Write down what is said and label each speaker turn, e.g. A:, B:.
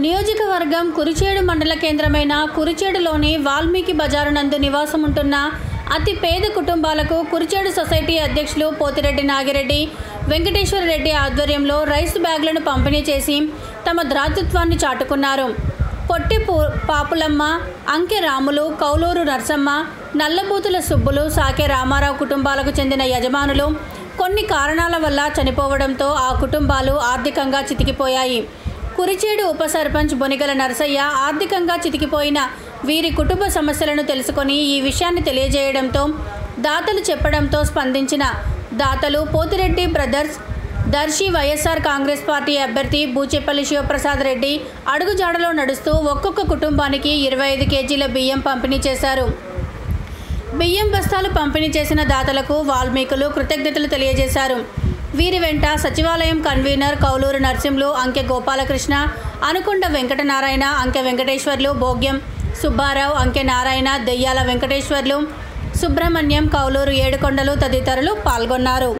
A: నియోజకవర్గం కురిచేడు మండల కేంద్రమైన కురిచేడులోని వాల్మీకి బజారు నందు నివాసం ఉంటున్న అతి పేద కుటుంబాలకు కురిచేడు సొసైటీ అధ్యక్షులు పోతిరెడ్డి నాగిరెడ్డి వెంకటేశ్వర రెడ్డి ఆధ్వర్యంలో రైస్ బ్యాగులను పంపిణీ చేసి తమ ద్రాతృత్వాన్ని చాటుకున్నారు పొట్టి పూ పాపులమ్మ అంకె రాములు కౌలూరు నర్సమ్మ నల్లబూతుల సుబ్బులు సాకే రామారావు కుటుంబాలకు చెందిన యజమానులు కొన్ని కారణాల వల్ల చనిపోవడంతో ఆ కుటుంబాలు ఆర్థికంగా చితికిపోయాయి కురిచేడు ఉప సర్పంచ్ బొనిగల నరసయ్య ఆర్థికంగా చితికిపోయిన వీరి కుటుంబ సమస్యలను తెలుసుకొని ఈ విషయాన్ని తెలియజేయడంతో దాతలు చెప్పడంతో స్పందించిన దాతలు పోతిరెడ్డి బ్రదర్స్ దర్శి వైఎస్ఆర్ కాంగ్రెస్ పార్టీ అభ్యర్థి బూచేపల్లి శివప్రసాద్ రెడ్డి అడుగుజాడలో నడుస్తూ ఒక్కొక్క కుటుంబానికి ఇరవై ఐదు కేజీల బియ్యం పంపిణీ చేశారు బియ్యం బస్తాలు పంపిణీ చేసిన దాతలకు వాల్మీకులు కృతజ్ఞతలు తెలియజేశారు వీరి వెంట సచివాలయం కన్వీనర్ కౌలూరు నరసింహులు అంకె గోపాలకృష్ణ అనుకొండ వెంకటనారాయణ అంకె వెంకటేశ్వర్లు భోగ్యం సుబ్బారావు అంకె నారాయణ దెయ్యాల వెంకటేశ్వర్లు సుబ్రహ్మణ్యం కౌలూరు ఏడుకొండలు తదితరులు పాల్గొన్నారు